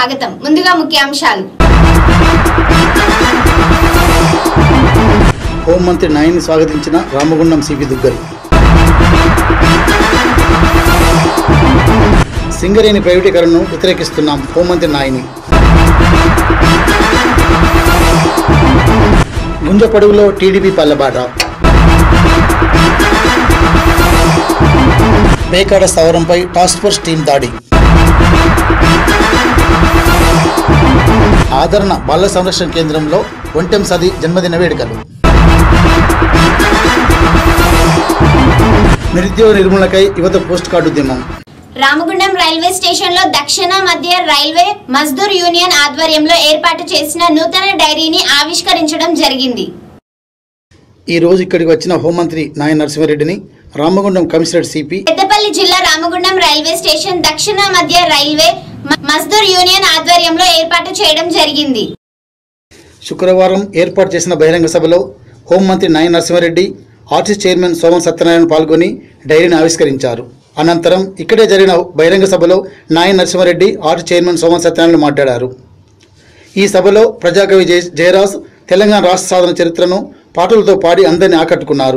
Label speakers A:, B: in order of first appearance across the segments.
A: స్వాగతం ముందుగా ముఖ్యాంశాలు
B: హోంమంత్రి నాయన్ని స్వాగతించిన రామగుండం సిపి దుగ్గల్ సింగరేణి ప్రైవేటీకరణను వ్యతిరేకిస్తున్నాం హోంమంత్రి నాయని గుంజపడుగులో టీడీపీ పల్లెబాట పేకాడ స్థావరంపై టాస్క్ ఫోర్స్ టీం దాడి ఆదరణ బాల సంరక్షణ కేంద్రంలో ఒంటెం సది జన్మదిన వేడుకలు నిరుద్యోగ నిర్మూలనకై యువత పోస్ట్ కార్డు ఉద్యమం
A: రామగుండం రైల్వే స్టేషన్ లో దక్షిణ మధ్య రైల్వే మజ్దూర్ యూనియన్ ఆధ్వర్యంలో ఏర్పాటు చేసిన నూతన డైరీని ఆవిష్కరించడం జరిగింది
B: ఈ రోజు ఇక్కడికి వచ్చిన హోంమంత్రి నాయన నరసింహారెడ్డిని రామగుండం కమిషనరేట్ సిపి
A: పెద్దపల్లి జిల్లా రామగుండం రైల్వే స్టేషన్ దక్షిణ మధ్య రైల్వే మ- మజ్దూర్ యూనియన్ ఆధ్వర్యంలో ఏర్పాటు చేయడం జరిగింది
B: శుక్రవారం ఏర్పాటు చేసిన బహిరంగ సభలో హోంమంత్రి నాయన నరసింహారెడ్డి ఆర్టీసీ చైర్మన్ సోమన్ సత్యనారాయణ పాల్గొని డైరీని ఆవిష్కరించారు అనంతరం ఇక్కడే జరిగిన బహిరంగ సభలో నాయన నరసింహారెడ్డి ఆర్టీ చైర్మన్ సోమన్ సత్యనారాయణ మాట్లాడారు ఈ సభలో ప్రజాకవి జయ జయరాజ్ తెలంగాణ రాష్ట్ర సాధన చరిత్రను పాటలతో పాడి అందరినీ ఆకట్టుకున్నారు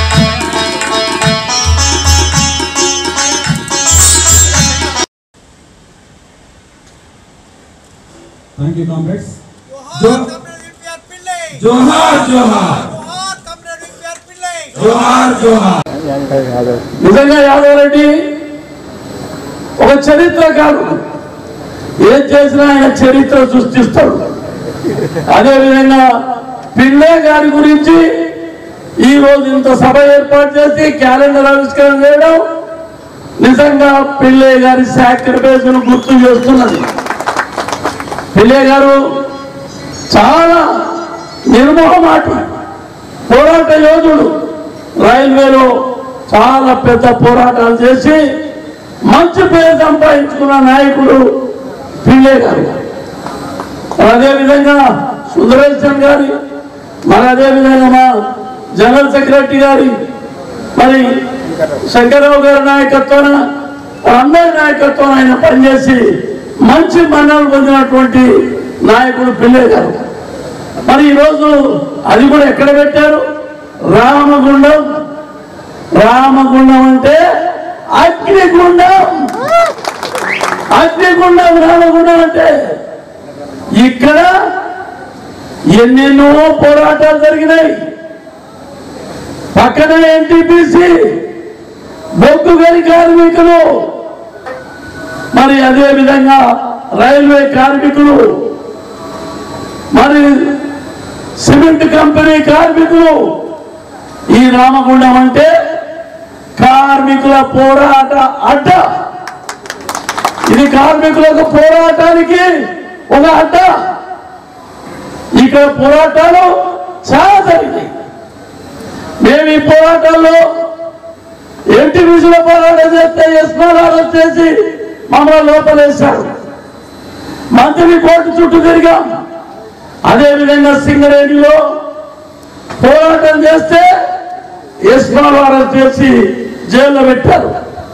C: Thank you, comrades.
D: जोहार कमरेड इम्तियाज पिल्ले
C: जोहार जोहार
D: जोहार कमरेड इम्तियाज पिल्ले
C: जोहार जोहार
E: నిజంగా యాదవ్ రెడ్డి ఒక చరిత్రకారుడు ఏం చేసినా ఆయన చరిత్ర సృష్టిస్తాడు అదేవిధంగా పిల్లే గారి గురించి ఈ రోజు ఇంత సభ ఏర్పాటు చేసి క్యాలెండర్ ఆవిష్కరణ చేయడం నిజంగా పిల్లే గారి సాక్రిఫైస్ గుర్తు చేస్తున్నది పిల్లే గారు చాలా నిర్మోహమాట పోరాట యోధుడు రైల్వేలో చాలా పెద్ద పోరాటాలు చేసి మంచి పేరు సంపాదించుకున్న నాయకుడు పిల్లే గారు మరి అదేవిధంగా సుందరేశన్ గారి మరి అదేవిధంగా మా జనరల్ సెక్రటరీ గారి మరి శంకరరావు గారి నాయకత్వాన అందరి నాయకత్వం ఆయన పనిచేసి మంచి మన్నలు పొందినటువంటి నాయకుడు పిల్లే గారు మరి ఈరోజు అది కూడా ఎక్కడ పెట్టారు రామగుండం రామగుండం అంటే అగ్నిగుండం అగ్నిగుండం రామగుండం అంటే ఇక్కడ ఎన్నెన్నో పోరాటాలు జరిగినాయి పక్కన ఎన్టీపీసీ బొగ్గు గని కార్మికులు మరి అదే విధంగా రైల్వే కార్మికులు మరి సిమెంట్ కంపెనీ కార్మికులు ఈ రామగుండం అంటే కార్మికుల పోరాట అడ్డ ఇది కార్మికులకు పోరాటానికి ఒక అడ్డ ఇక్కడ పోరాటాలు చాలా జరిగినాయి మేము ఈ పోరాటాల్లో ఎంటి విజుల పోరాటం చేస్తే ఎస్మారాలు చేసి మమ్మల్ని లోపలేశారు మంత్రి కోర్టు చుట్టూ తిరిగాం అదేవిధంగా సింగరేణిలో పోరాటం చేస్తే ఎస్మారాలు చేసి జైల్లో పెట్టారు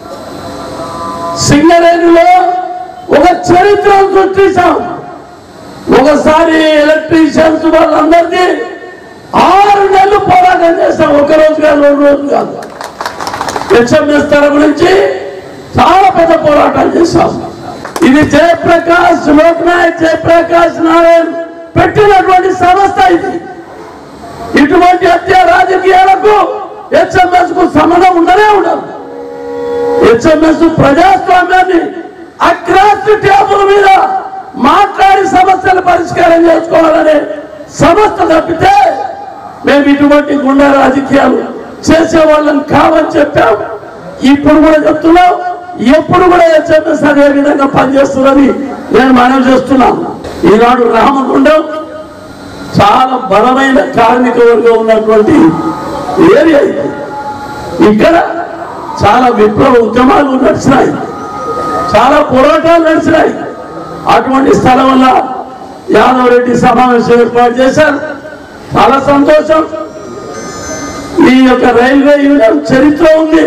E: సింగరేణిలో ఒక చరిత్రను సృష్టించాం ఒకసారి ఎలక్ట్రీషియన్స్ వాళ్ళందరినీ ఆరు నెలలు పోరాటం చేస్తాం ఒక రోజు కాదు రెండు రోజులు కాదు హెచ్ఎంఎస్ తర గురించి చాలా పెద్ద పోరాటాలు చేశాం ఇది జయప్రకాష్ లోక్నాయక్ జయప్రకాష్ నారాయణ్ పెట్టినటువంటి సంస్థ ఇది ఇటువంటి హత్య రాజకీయాలకు హెచ్ఎంఎస్ కు సంబంధం ఉండనే ఉండదు హెచ్ఎంఎస్ ప్రజాస్వామ్యాన్ని అక్రాస్ టేబుల్ మీద మాట్లాడి సమస్యలు పరిష్కారం చేసుకోవాలనే సంస్థ తప్పితే మేము ఇటువంటి గుండా రాజకీయాలు చేసే వాళ్ళని కావని చెప్పాం ఇప్పుడు కూడా చెప్తున్నాం ఎప్పుడు కూడా హెచ్ఎంఎస్ అదే విధంగా పనిచేస్తున్నది నేను మనవి చేస్తున్నాను ఈనాడు రామగుండం చాలా బలమైన కార్మిక వర్గం ఉన్నటువంటి ఏరియా ఇది ఇక్కడ చాలా విప్లవ ఉద్యమాలు నడిచినాయి చాలా పోరాటాలు నడిచినాయి అటువంటి స్థలం వల్ల యాదవ్ రెడ్డి సమావేశం ఏర్పాటు చేశారు చాలా సంతోషం ఈ యొక్క రైల్వే యూనియన్ చరిత్ర ఉంది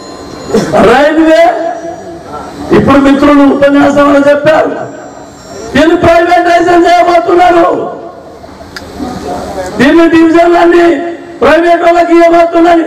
E: రైల్వే ఇప్పుడు మిత్రులు ఉపన్యాసంలో చెప్పారు దీన్ని ప్రైవేటైజేషన్ చేయబోతున్నారు దీన్ని డివిజన్లన్నీ ప్రైవేట్ వాళ్ళకి ఇవ్వబోతున్నది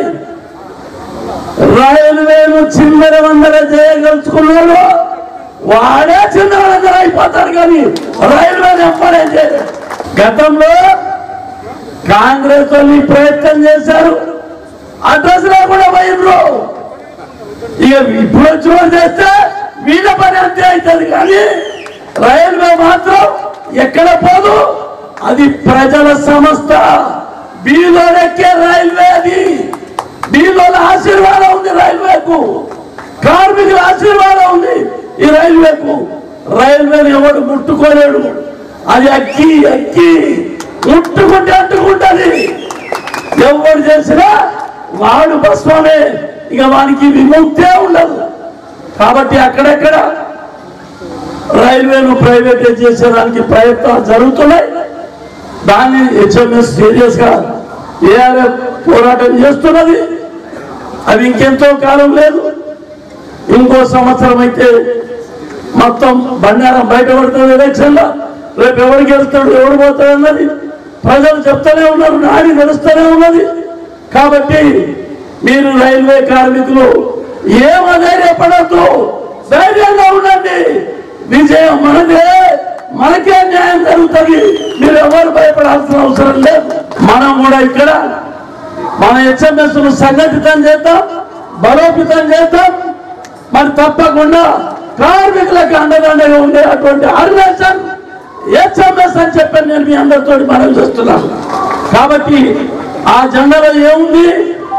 E: రైల్వేను చిల్లర వందర చేయగలుచుకున్నాడు వాడే చిల్లర వందర అయిపోతాడు కానీ రైల్వే ఎప్పుడే చేయలేదు గతంలో కాంగ్రెస్ వాళ్ళు ఈ ప్రయత్నం చేశారు అడ్రస్ కూడా పోయినరు ఇక ఇప్పుడు వచ్చి వాళ్ళు చేస్తే వీళ్ళ పని అంతే అవుతుంది కానీ రైల్వే మాత్రం ఎక్కడ పోదు అది ప్రజల సంస్థ బీలోనెక్కే రైల్వే అది బీలోల ఆశీర్వాదం ఉంది రైల్వేకు కార్మికుల ఆశీర్వాదం ఉంది ఈ రైల్వేకు రైల్వేని ఎవడు ముట్టుకోలేడు అది అక్కి అక్కి ముట్టుకుంటే అంటుకుంటది ఎవరు చేసినా వాడు భస్మమే ఇక వానికి విముక్తే ఉండదు కాబట్టి అక్కడెక్కడ రైల్వేను ప్రైవేటైజ్ చేసేదానికి ప్రయత్నాలు జరుగుతున్నాయి దాన్ని హెచ్ఎంఎస్ సీరియస్ గా ఏఆర్ఎఫ్ పోరాటం చేస్తున్నది అది ఇంకెంతో కాలం లేదు ఇంకో సంవత్సరం అయితే మొత్తం బండారం బయటపడుతుంది ఎలక్షన్లో రేపు ఎవరు గెలుస్తాడు ఎవరు పోతాడు అన్నది ప్రజలు చెప్తూనే ఉన్నారు నాడి నడుస్తూనే ఉన్నది కాబట్టి మీరు రైల్వే కార్మికులు ఏమధైర్యపడద్దు ధైర్యంగా ఉండండి విజయం మనదే మనకే న్యాయం జరుగుతుంది మీరు ఎవరు భయపడాల్సిన అవసరం లేదు మనం కూడా ఇక్కడ మన హెచ్ఎంఎస్ ను సంఘటితం చేద్దాం బలోపేతం చేద్దాం మరి తప్పకుండా కార్మికులకు అండదండగా ఉండే అటువంటి ఆర్గనైజేషన్ హెచ్ఎంఎస్ అని చెప్పి నేను మీ అందరితో మనం చేస్తున్నాను కాబట్టి ఆ జెండాలో ఏముంది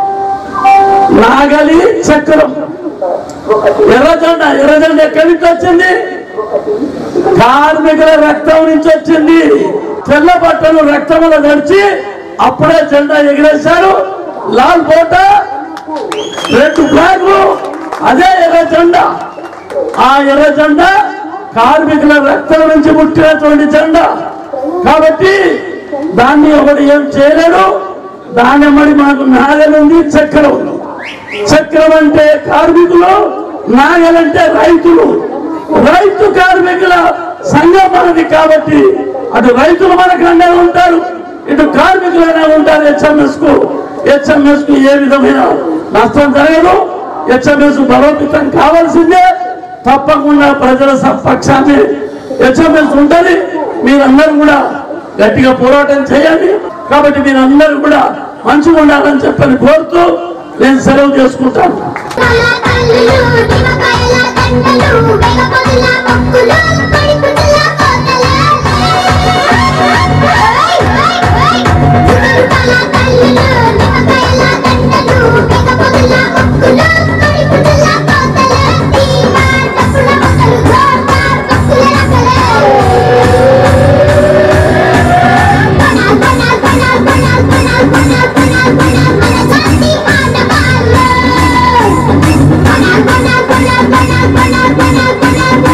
E: నాగలి చక్రం ఎర్ర జెండా ఎర్ర జెండా ఎక్కడి నుంచి వచ్చింది కార్మికుల రక్తం నుంచి వచ్చింది తెల్ల బట్టలు రక్తంలో నడిచి అప్పుడే జెండా ఎగిరేశారు లాల్ బోట రెండు ఫ్లాగ్లు అదే ఎర్ర జెండా ఆ ఎర్ర జెండా కార్మికుల రక్తం నుంచి పుట్టినటువంటి జెండా కాబట్టి దాన్ని ఒకటి ఏం చేయలేడు దాని మరి మాకు నాగలుంది చక్రం ఉంది చక్రం అంటే కార్మికులు నాగలంటే రైతులు రైతు కార్మికుల సంఘం మనది కాబట్టి అటు రైతులు మనకు అండగా ఉంటారు ఇటు కార్మికులైనా ఉంటారు హెచ్ఎంఎస్ కు హెచ్ఎంఎస్ కు ఏ విధమైన నష్టం జరగదు హెచ్ఎంఎస్ బలోపేతం కావాల్సిందే తప్పకుండా ప్రజల పక్షాన్ని హెచ్ఎంఎస్ ఉంటుంది మీరందరూ కూడా గట్టిగా పోరాటం చేయండి కాబట్టి మీరందరూ కూడా మంచిగా ఉండాలని చెప్పని కోరుతూ నేను సెలవు చేసుకుంటాను
F: కళ్ళలు నిమ్మకాయల దండలు వెగపొదల మొక్కులు పడిపుదల కోతల కళ్ళ కళ్ళలు నిమ్మకాయల దండలు వెగపొదల మొక్కులు పడిపుదల కోతల దీమా డప్పుల మొక్కలు జోర్దార్ కప్పుల రకలే బనాల్ బనాల్ బనాల్ బనాల్ బనాల్ బనాల్ బనాల్ బనాల్ మన జాతి ఆడవాళ్ళు బనాల్ బనాల్ బనాల్ బనాల్ బనాల్ బనాల్ బనాల్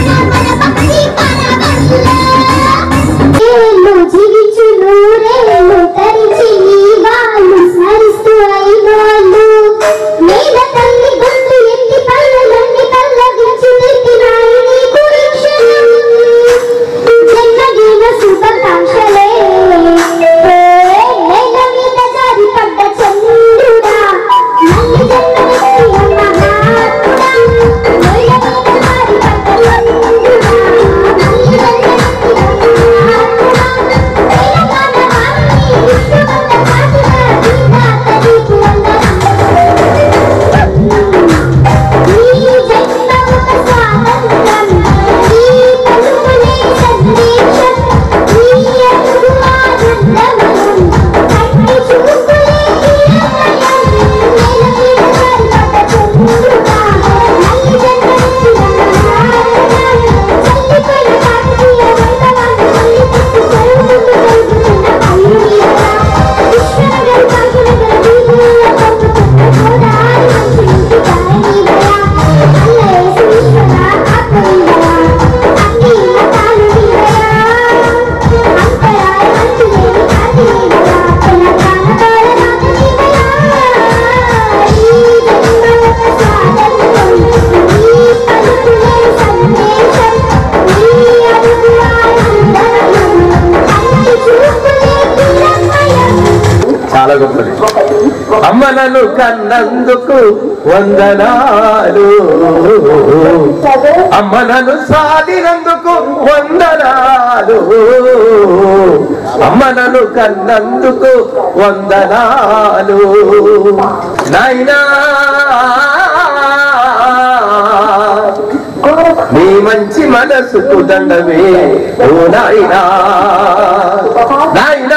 G: అమ్మనను కన్నందుకు వందనాలు అమ్మనను సాధినందుకు వందనాలు అమ్మనను కన్నందుకు వందనాలు నాయనా నీ మంచి మనసుకు దండమే ఓ నాయనా నాయనా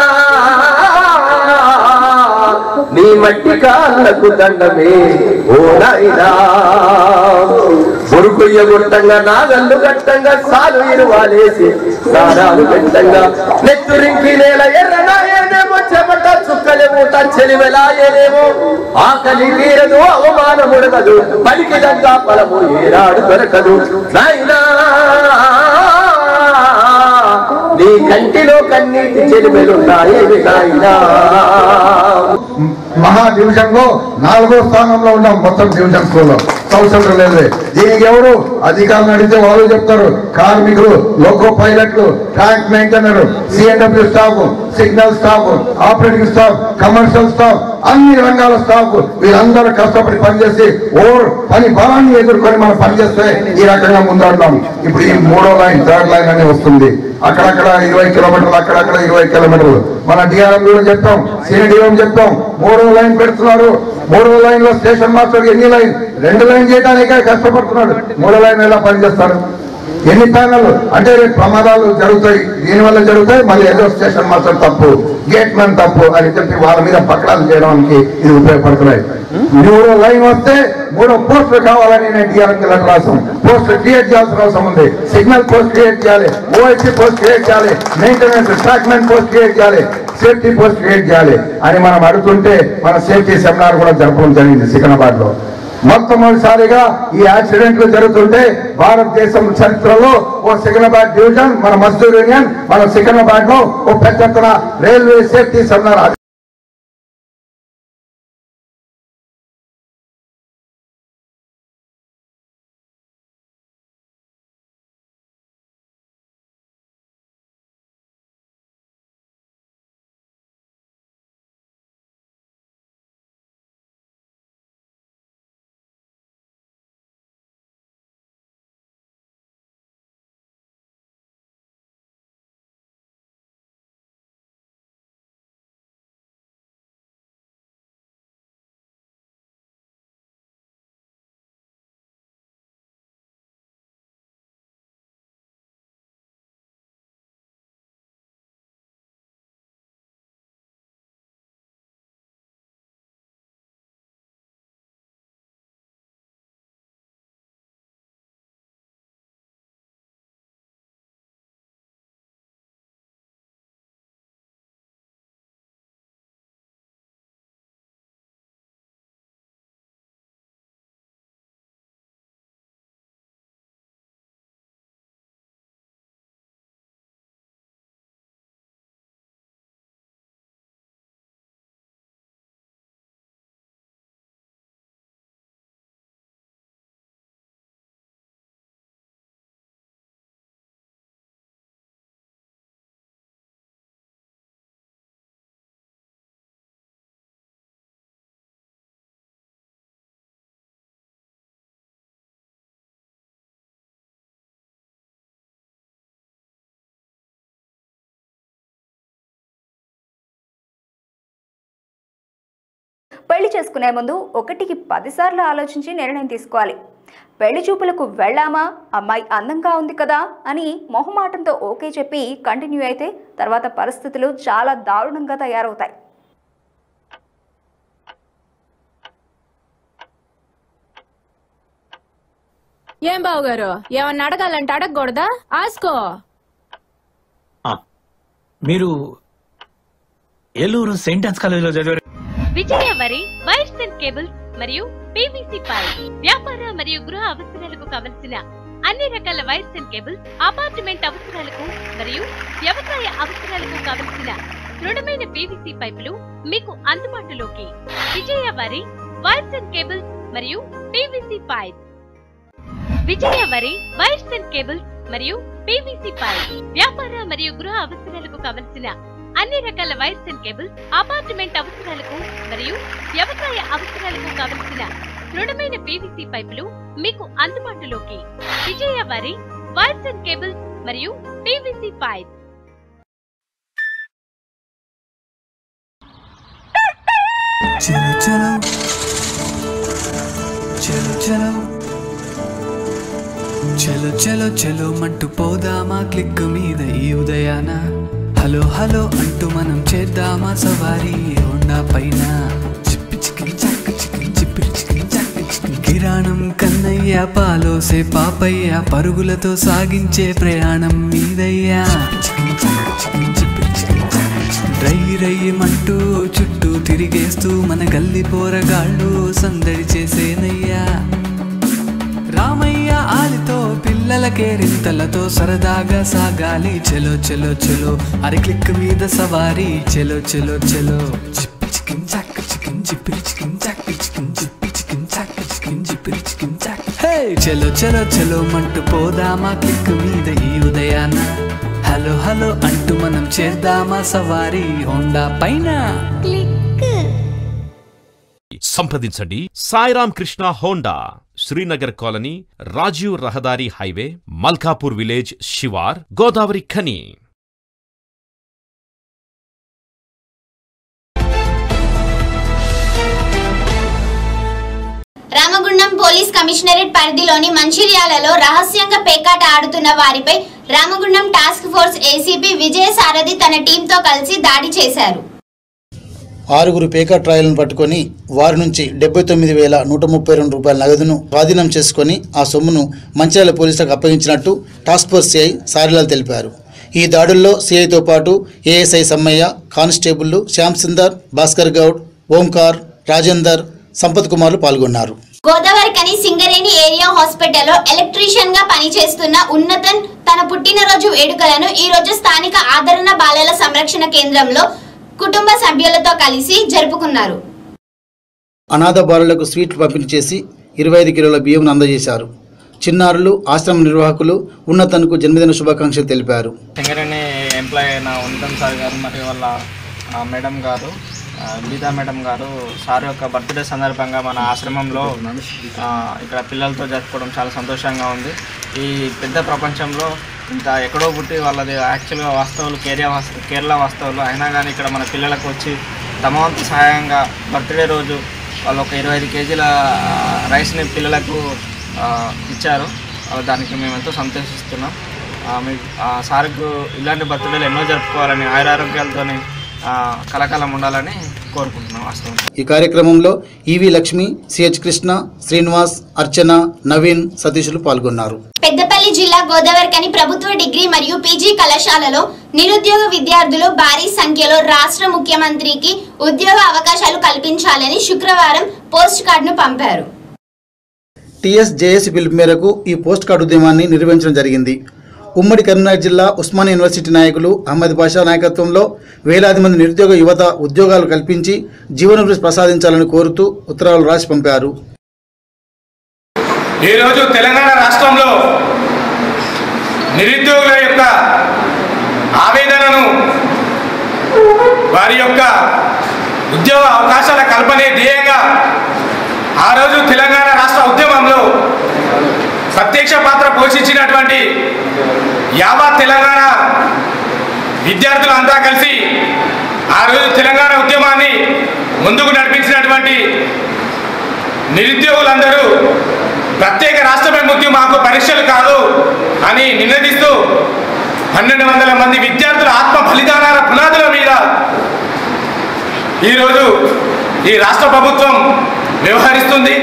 G: నీ మట్టి కాళ్ళకు దండమే ఓ నాయనా బురుకుయ్య గుట్టంగా నాగళ్ళు గట్టంగా సాలు ఇరువాలేసి దారాలు పెట్టంగా నెత్తురించి నేల ఎర్రనాయనేమో చెమట చుక్కలే మూట చెలివెలాయనేమో ఆకలి తీరదు అవమానముడగదు పలికి దగ్గా ఫలము ఏనాడు దొరకదు నాయనా నీ కంటిలో కన్నీటి చెలిమెలున్నాయేమి నాయనా
H: మహా డివిజన్ లో నాలుగో స్థానంలో ఉన్నాం మొత్తం డివిజన్ స్కూల్లో సౌత్ సెంట్రల్ రైల్వే దీనికి ఎవరు అధికారులు అడిగితే వాళ్ళు చెప్తారు కార్మికులు లోకో పైలట్లు track maintainer CNW staff signal staff operating staff commercial staff అన్ని రంగాల స్టాఫ్ వీళ్ళందరూ కష్టపడి పనిచేసి ఓవర్ పని బలాన్ని ఎదుర్కొని మనం పనిచేస్తే ఈ రకంగా ముందుంటాం ఇప్పుడు ఈ మూడో లైన్ థర్డ్ లైన్ అని వస్తుంది అక్కడక్కడ ఇరవై కిలోమీటర్లు అక్కడక్కడ ఇరవై కిలోమీటర్లు మన డిఆర్ఎం కూడా చెప్తాం సినిడిఎం చెప్తాం మూడో లైన్ పెడుతున్నారు మూడో లైన్ లో స్టేషన్ మాస్టర్ ఎన్ని లైన్ రెండు లైన్ చేయడానికే కష్టపడుతున్నాడు మూడో లైన్ ఎలా పనిచేస్తారు ఎన్ని ప్యానల్ అంటే రేపు ప్రమాదాలు జరుగుతాయి దీనివల్ల జరుగుతాయి మళ్ళీ ఏదో స్టేషన్ మాస్టర్ తప్పు గేట్ మ్యాన్ తప్పు అని చెప్పి వాళ్ళ మీద పక్కడాలు చేయడానికి ఇది ఉపయోగపడుతున్నాయి మూడో లైన్ వస్తే మూడో పోస్టులు కావాలని నేను డిఆర్ఎంకి లెటర్ రాసాం పోస్ట్ క్రియేట్ చేయాల్సిన అవసరం ఉంది సిగ్నల్ పోస్ట్ క్రియేట్ చేయాలి ఓఐసీ పోస్ట్ క్రియేట్ చేయాలి మెయింటెనెన్స్ ట్రాక్మెంట్ పోస్ట్ క్రియేట్ చేయాలి సేఫ్టీ పోస్ట్ క్రియేట్ చేయాలి అని మనం అడుగుతుంటే మన సేఫ్టీ సెమినార్ కూడా జరపడం జరిగింది సికింద్రాబాద్ లో మొట్టమొదటిసారిగా ఈ యాక్సిడెంట్లు జరుగుతుంటే భారతదేశం చరిత్రలో ఓ సికింద్రాబాద్ డివిజన్ మన మజ్దూర్ యూనియన్ మన సికింద్రాబాద్ లో ఓ పెద్ద ఎత్తున రైల్వే సేఫ్టీ సెమినార్
I: పెళ్లి చేసుకునే ముందు ఒకటికి పదిసార్లు ఆలోచించి నిర్ణయం తీసుకోవాలి పెళ్లి చూపులకు వెళ్ళామా అమ్మాయి అందంగా ఉంది కదా అని మొహమాటంతో ఓకే చెప్పి కంటిన్యూ అయితే తర్వాత పరిస్థితులు చాలా దారుణంగా తయారవుతాయి
J: ఏం బావగారు ఏమన్నా అడగాలంటే అడగకూడదా ఆసుకో
K: మీరు ఏలూరు సెయింట్ ఆన్స్ కాలేజీలో చదివారు
L: Vijaya Vari wires and cables మరియు పీవీసీ పైప్ వ్యాపార మరియు గృహ అవసరాలకు కావలసిన అన్ని రకాల వైర్స్ అండ్ కేబుల్స్ అపార్ట్మెంట్ అవసరాలకు మరియు వ్యవసాయ అవసరాలకు కావలసిన దృఢమైన పీవీసీ పైపులు మీకు అందుబాటులోకి Vijaya Vari wires and cables మరియు PVC pipe Vijaya Vari wires and cables మరియు పీవీసీ పైప్ వ్యాపార మరియు గృహ అవసరాలకు కావలసిన అన్ని రకాల వైర్స్ అండ్ కేబుల్స్ అపార్ట్మెంట్ అవసరాలకు మరియు వ్యవసాయ అవసరాలకు కావలసిన దృఢమైన పీవీసీ పైపులు మీకు అందుబాటులోకి Vijaya Vari wires and cables మరియు పీవీసీ పైప్
M: చలో చలో చలో చలో చలో చలో చలో మంటూ పోదామా క్లిక్ మీద ఈ ఉదయాన హలో హలో అంటూ మనం చేద్దామా సవారీ హోండా పైన చిప్పి చికిన్ చక్క చికిన్ చిప్పిరి చికిన్ చక్క చికిన్ కిరాణం కన్నయ్య పాలోసే పాపయ్య పరుగులతో సాగించే ప్రయాణం మీదయ్యా చికిన్ చక్క చికిన్ చిప్పిరి చికిన్ చక్క చికిన్ రై రయ్యమంటూ చుట్టూ తిరిగేస్తూ మన గల్లి పోరగాళ్ళు సందడి చేసేనయ్యా రామయ్య ఆలితో పిల్లల కేరింతలతో సరదాగా సాగాలి చెలో చెలో చెలో అరి క్లిక్ మీద సవారీ చెలో చెలో చెలో చిప్పి చికిన్ చాక్ చికిన్ చిప్పిరి చికిన్ చాక్ చికిన్ చిప్పి చికిన్ చాక్ చికిన్ చిప్పిరి చికిన్ చాక్ హే చెలో చెలో చెలో మంటూ పోదామా క్లిక్ మీద ఈ ఉదయాన హలో హలో అంటూ మనం చేద్దామా సవారీ హోండా పైన
N: సంప్రదించండి Sairam Krishna Honda Srinagar colony Rajiv Rahadari highway Malkapur village శివార్ Godavarikhani
A: Ramagundam police commissionerate పరిధిలోని మంచిర్యాలలో రహస్యంగా పేకాట ఆడుతున్న వారిపై Ramagundam task force ACP Vijaya Sarathi తన టీంతో కలిసి దాడి చేశారు
B: ఆరుగురు పేకా ట్రయల్ను పట్టుకొని వారి నుంచి డెబ్బై తొమ్మిది వేల నూట ముప్పై రెండు రూపాయల నగదును స్వాధీనం చేసుకొని ఆ సొమ్మును మంచిర్యాల పోలీసులకు అప్పగించినట్టు టాస్క్ ఫోర్స్ సిఐ సారిలాల్ తెలిపారు ఈ దాడుల్లో సిఐతో పాటు ఏఎస్ఐ సమ్మయ్య కానిస్టేబుళ్లు శ్యామ్ సుందర్ భాస్కర్ గౌడ్ ఓంకార్ రాజేందర్ సంపత్ కుమార్లు పాల్గొన్నారు
A: గోదావరి కని సింగరేణి ఏరియా హాస్పిటల్లో ఎలక్ట్రీషియన్ గా పనిచేస్తున్న ఉన్నతన్ తన పుట్టినరోజు వేడుకలను ఈ రోజు స్థానిక ఆదరణ బాలల సంరక్షణ కేంద్రంలో కుటుంబ సభ్యులతో కలిసి జరుపుకున్నారు
B: అనాథ బాలులకు స్వీట్లు పంపిణీ చేసి ఇరవై ఐదు కిలోల బియ్యం అందజేశారు చిన్నారులు ఆశ్రమ నిర్వాహకులు ఉన్నతన్కు జన్మదిన శుభాకాంక్షలు తెలిపారు
O: సింగరేణి ఎంప్లాయ్ అయిన ఉన్నతం సార్ గారు మరియు వాళ్ళ ఆ, మేడం గారు ఆ, గీతా మేడం గారు సార్ యొక్క బర్త్డే సందర్భంగా మన ఆశ్రమంలో ఆ, ఇక్కడ పిల్లలతో జరుపుకోవడం చాలా సంతోషంగా ఉంది ఈ పెద్ద ప్రపంచంలో ఇంత ఎక్కడో పుట్టి వాళ్ళది యాక్చువల్గా వాస్తవులు కేరళ వాస్త కేరళ వాస్తవులు అయినా కానీ ఇక్కడ మన పిల్లలకు వచ్చి తమ వంతు సహాయంగా బర్త్డే రోజు వాళ్ళు ఒక ఇరవై ఐదు కేజీల ఆ, రైస్ని పిల్లలకు ఆ, ఇచ్చారు ఆ, దానికి మేము ఎంతో సంతోషిస్తున్నాం ఆ, మీ ఆ, సార్కు ఇలాంటి బర్త్డేలు ఎన్నో జరుపుకోవాలని ఆయురారోగ్యాలతోని ఆ, కలకాలం ఉండాలని కోరుకుంటున్నాం వాస్తవం
B: ఈ కార్యక్రమంలో ఈవి లక్ష్మి సిహెచ్ కృష్ణ శ్రీనివాస్ అర్చన నవీన్ సతీషులు పాల్గొన్నారు
A: పెద్దపల్లి జిల్లా గోదావరికని ప్రభుత్వ డిగ్రీ మరియు పీజీ కళాశాలలో నిరుద్యోగ విద్యార్థులు భారీ సంఖ్యలో రాష్ట్ర ముఖ్యమంత్రికి ఉద్యోగ అవకాశాలు కల్పించాలని శుక్రవారం పోస్ట్ కార్డును పంపారు
B: టీఎస్ జేఏసీ పిలుపు మేరకు ఈ పోస్ట్ కార్డు ఉద్యమాన్ని నిర్వహించడం జరిగింది ఉమ్మడి కరీంనగర్ జిల్లా ఉస్మానియా యూనివర్సిటీ నాయకులు అహ్మద్ బాషా నాయకత్వంలో వేలాది మంది నిరుద్యోగ యువత ఉద్యోగాలు కల్పించి జీవనోపాధి ప్రసాదించాలని కోరుతూ ఉత్తరాలు రాసి పంపారు
P: ఈరోజు తెలంగాణ రాష్ట్రంలో నిరుద్యోగుల యొక్క ఆవేదనను వారి యొక్క ఉద్యోగ అవకాశాల కల్పనే ధ్యేయంగా ఆ రోజు తెలంగాణ రాష్ట్ర ఉద్యమంలో ప్రత్యక్ష పాత్ర పోషించినటువంటి యావత్ తెలంగాణ విద్యార్థులంతా కలిసి ఆ రోజు తెలంగాణ ఉద్యమాన్ని ముందుకు నడిపించినటువంటి నిరుద్యోగులందరూ ప్రత్యేక రాష్ట్ర విముక్తి మాకు పరీక్షలు కాదు అని నినదిస్తూ పన్నెండు వందల మంది విద్యార్థుల ఆత్మ బలిదానాల పునాదుల మీద ఈరోజు ఈ రాష్ట్ర ప్రభుత్వం వ్యవహరిస్తుంది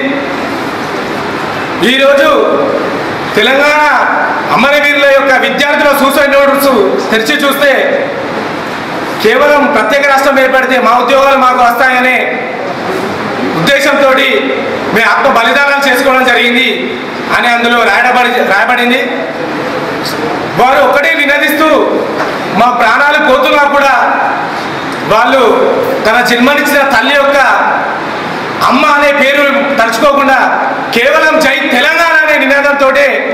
P: ఈరోజు తెలంగాణ అమరవీరుల యొక్క విద్యార్థుల సూసైడ్ నోట్స్ తెరిచి చూస్తే కేవలం ప్రత్యేక రాష్ట్రం ఏర్పడితే మా ఉద్యోగాలు మాకు వస్తాయనే ఉద్దేశంతో మేము ఆత్మ బలిదానాలు చేసుకోవడం జరిగింది అని అందులో రాయబడి రాయబడింది వారు ఒకటే నినదిస్తూ మా ప్రాణాలు పోతున్నా కూడా వాళ్ళు తన జన్మనిచ్చిన తల్లి యొక్క అమ్మ అనే పేరు తలుచుకోకుండా కేవలం జై తెలంగాణ అనే నినాదంతో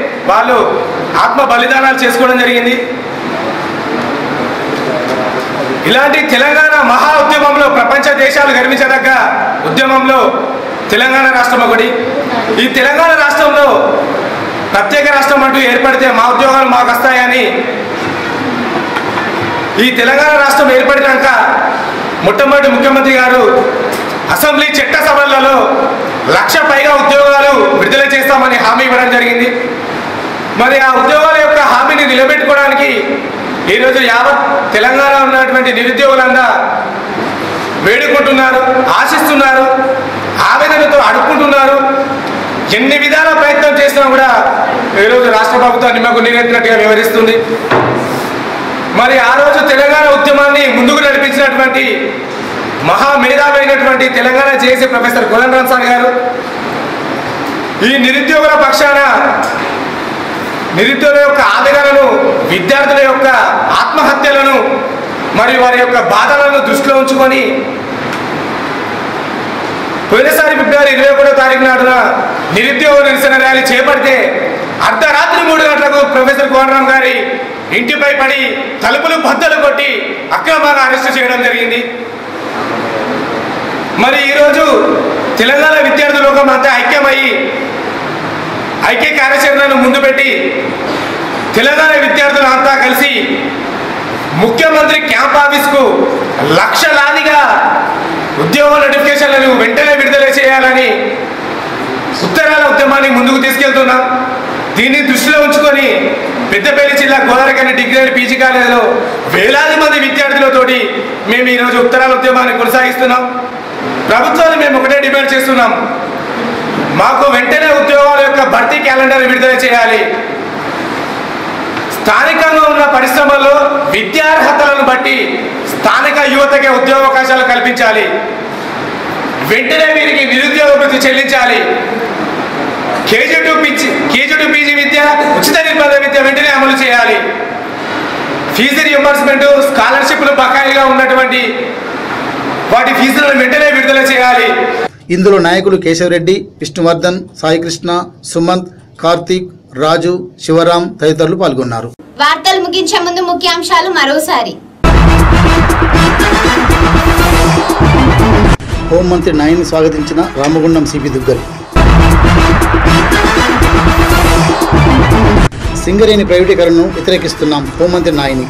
P: వాళ్ళు ఆత్మ బలిదానాలు చేసుకోవడం జరిగింది ఇలాంటి తెలంగాణ మహా ఉద్యమంలో ప్రపంచ దేశాలు గర్వించదగ్గ ఉద్యమంలో తెలంగాణ రాష్ట్రం ఒకటి ఈ తెలంగాణ రాష్ట్రంలో ప్రత్యేక రాష్ట్రం అంటూ ఏర్పడితే మా ఉద్యోగాలు మాకు వస్తాయని ఈ తెలంగాణ రాష్ట్రం ఏర్పడినాక మొట్టమొదటి ముఖ్యమంత్రి గారు అసెంబ్లీ చట్ట సభలలో లక్ష పైగా ఉద్యోగాలు విడుదల చేస్తామని హామీ ఇవ్వడం జరిగింది మరి ఆ ఉద్యోగాల యొక్క హామీని నిలబెట్టుకోవడానికి ఈరోజు యావత్ తెలంగాణ ఉన్నటువంటి నిరుద్యోగులంతా వేడుకుంటున్నారు ఆశిస్తున్నారు ఆవేదనతో అడుక్కుంటున్నారు ఎన్ని విధాల ప్రయత్నం చేసినా కూడా ఈరోజు రాష్ట్ర ప్రభుత్వం నిమ్మకు నీరెత్తినట్టుగా వివరిస్తుంది మరి ఆ రోజు తెలంగాణ ఉద్యమాన్ని ముందుకు నడిపించినటువంటి మహా మేధావైనటువంటి తెలంగాణ చేసే ప్రొఫెసర్ కోదండరామ్ సార్ గారు ఈ నిరుద్యోగుల పక్షాన నిరుద్యోగుల యొక్క ఆవేదనను విద్యార్థుల యొక్క ఆత్మహత్యలను మరియు వారి యొక్క బాధలను దృష్టిలో ఉంచుకొని పోయినసారి ఫిబ్రవరి ఇరవై ఒకటో తారీఖు నాడున నిరుద్యోగ నిరసన ర్యాలీ చేపడితే అర్ధరాత్రి మూడు గంటలకు ప్రొఫెసర్ కోనరామ్ గారి ఇంటిపై పడి తలుపులు బద్దలు కొట్టి అక్రమంగా అరెస్టు చేయడం జరిగింది మరి ఈరోజు తెలంగాణ విద్యార్థి లోకం అంతా ఐక్యమయ్యి ఐక్య కార్యాచరణను ముందు పెట్టి తెలంగాణ విద్యార్థులు అంతా కలిసి ముఖ్యమంత్రి క్యాంప్ ఆఫీస్కు లక్షలాదిగా ఉద్యోగ నోటిఫికేషన్లను వెంటనే విడుదల చేయాలని ఉత్తరాల ఉద్యమాన్ని ముందుకు తీసుకెళ్తున్నాం దీన్ని దృష్టిలో ఉంచుకొని పెద్దపల్లి జిల్లా గోదావరికని డిగ్రీ అండ్ పీజీ కాలేజీలో వేలాది మంది విద్యార్థులతోటి మేము ఈరోజు ఉత్తరాల ఉద్యమాన్ని కొనసాగిస్తున్నాం ప్రభుత్వాన్ని మేము ఒకటే డిమాండ్ చేస్తున్నాం మాకు వెంటనే ఉద్యోగాల యొక్క భర్తీ క్యాలెండర్ విడుదల చేయాలి స్థానికంగా ఉన్న పరిశ్రమల్లో విద్యార్హతలను బట్టి స్థానిక యువతకే ఉద్యోగావకాశాలు కల్పించాలి వెంటనే వీరికి నిరుద్యోగ వృత్తి చెల్లించాలి KG to PG KG to PG విద్య ఉచిత నిర్బంధ విద్య వెంటనే అమలు చేయాలి ఫీజు రియంబర్స్మెంట్ స్కాలర్షిప్లు బకాయిగా ఉన్నటువంటి వాటి ఫీజులను వెంటనే విడుదల చేయాలి
B: ఇందులో నాయకులు కేశవరెడ్డి విష్ణువర్ధన్ సాయికృష్ణ సుమంత్ కార్తీక్ రాజు శివరాం తదితరులు పాల్గొన్నారు
A: వార్తలు ముగించే ముందు ముఖ్యాంశాలు మరోసారి
B: హోంమంత్రి నాయని స్వాగతించిన రామగుండం సిపి దుగ్గల్ సింగరేణి ప్రైవేటీకరణను వ్యతిరేకిస్తున్నాం హోంమంత్రి నాయని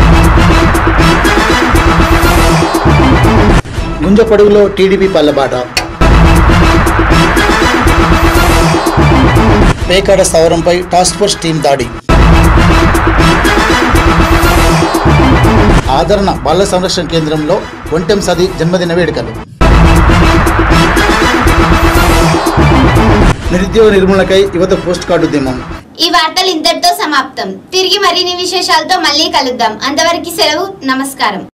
B: గుంజపడుగులో టీడీపీ పల్లబాట పేకాడ స్థావరంపై టాస్క్ ఫోర్స్ టీం దాడి ఆదరణ బాల సంరక్షణ కేంద్రంలో ఒంటెం సది జన్మదిన వేడుకలు నిరుద్యోగ నిర్మూలనకై యువత పోస్ట్ కార్డు ఉద్యమం
A: ఈ వార్తలు ఇంతటితో సమాప్తం తిరిగి మరిన్ని విశేషాలతో మళ్ళీ కలుద్దాం అంతవరకు సెలవు నమస్కారం